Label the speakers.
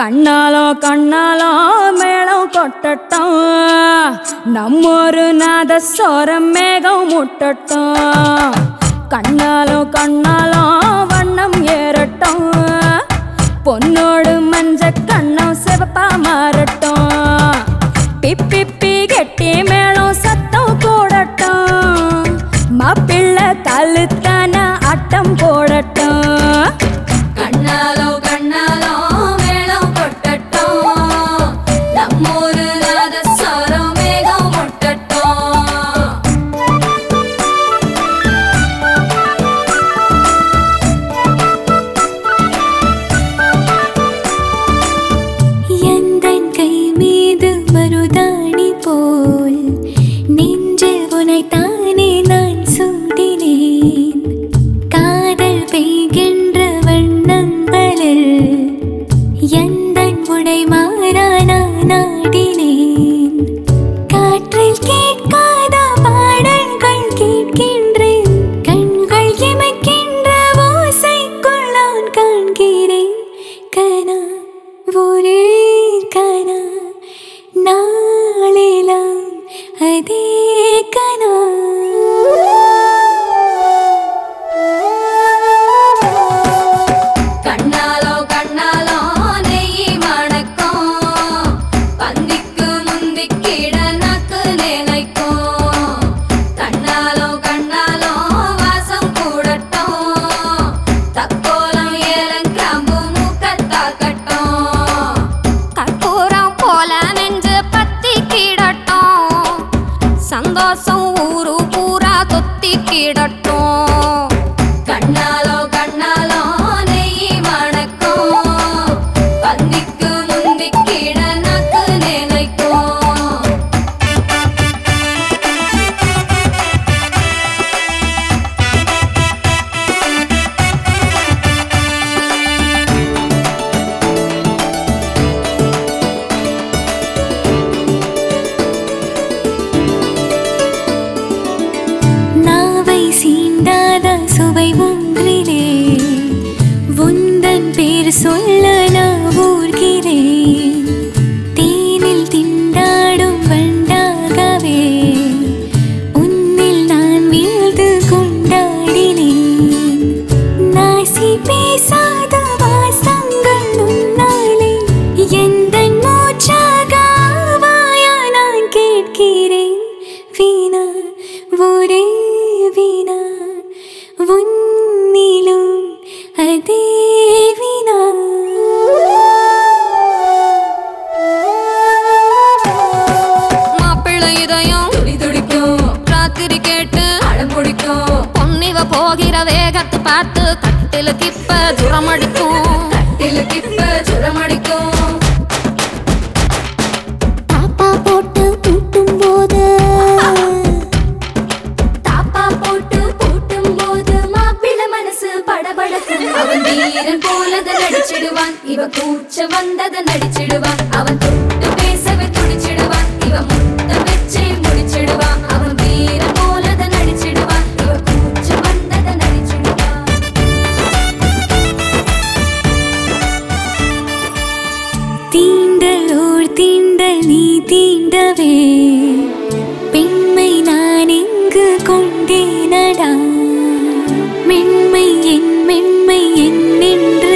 Speaker 1: கண்ணாலோ கண்ணாலோ மேளம் கொட்டட்டும் நம்மொரு நாத சோரம் மேகம் முட்டட்டும் கண்ணாலோ கண்ணாலோ வண்ணம் ஏறட்டும் பொன்னோடு மஞ்ச கண்ணம் சிவப்பா மாறட்டும் பிப்பி கெட்டி மேளம் சத்தம் கூடட்டும் மாப்பிள்ளை கழுத்தான ஆட்டம் போடட்டும்
Speaker 2: கண்ணாலோ கண்ணாலோ மேளம் கொட்டட்டும் நம்மூரு நாதஸ்வரம் மேகம் முட்டட்டும்
Speaker 3: எந்தன் கை மீது மருதாணி போல் நெஞ்சில் உனைத்தானே நான் சூடினேன் காதல் பெய்கின்ற வண்ணங்களில் எந்தன் உடை மாறா நான் நாடினேன் காற்றில் கேட்காத பாடல்கள் கேட்கின்றேன் கண்கள் இமைக்கின்ற ஓசைக்குள் நான் காண்கிறேன் கனா ஒரே கனா நாளெல்லாம் அதே கனா
Speaker 2: கண்ணாலோ கண்ணாலோ நெய் மணக்கும் பந்திக்கு முந்திக்கிட நக்கு நினைக்கும் கண்ணாலோ கண்ணாலோ வாசம் கூடட்டும் தக்கோலம் ஏலம் கிராம்பு மூக்கத்தாக்கட்டும்
Speaker 4: கற்பூரம் போல நெஞ்சு பத்தி கிடட்டும் சந்தோஷம் ஊரு பூரா தொத்தி கிடட்டும்
Speaker 2: கண்ணாலோ கண்ணாலோ நெய் மணக்கும் பந்திக்கு முந்திக்கிட நக்கு நினைக்கும்
Speaker 3: நாவை சீண்டாத சுவை ஒன்றிலே உந்தன் பேர் சொல்ல நான் ஊர்கிறேன் தேனில் திண்டாடும் வண்டாகவே உன்னில் நான் வீழ்ந்து கொண்டாடினேன் நாசி பேசாத வாசங்கள் உன்னாலே எந்தன் மூச்சாக ஆவாயா நான் கேட்கிறேன் வீணா ஒரே வீணா உன்னிலும் அதே வீணா
Speaker 4: மாப்பிள்ளை இதயம்
Speaker 2: துடி துடிக்கும்
Speaker 4: ராத்திரி கேட்டு
Speaker 2: அடம் பிடிக்கும்
Speaker 4: பொன்னிவ போகிற வேகத்தை பார்த்து கட்டில கிப்ப துரமடிக்கும்
Speaker 2: கட்டில கிப்ப சுரமடிக்கும்
Speaker 3: பாப்பா போட்டு பூட்டும் போது
Speaker 2: தாப்பா போட்டு பூட்டும் போது மாப்பிள்ளை மனசு படபடக்கும் அவன் வீரன் போலத நடிச்சிடுவான் இவ கூச்ச வந்தத நடிச்சிடுவான் அவன் தொட்டு பேசவே துடிச்சிடுவான் இவ முத்த வச்சே முடிச்சிடுவான் அவன் வீரன் போலத நடிச்சிடுவான் இவ கூச்ச வந்தத நடிச்சிடுவான்
Speaker 3: தீண்டல் ஓர் தீண்டல் நீ தீண்டவே பெண்மை நான் எங்கு கொண்டேனடா மென்மை என் மென்மை என்னென்று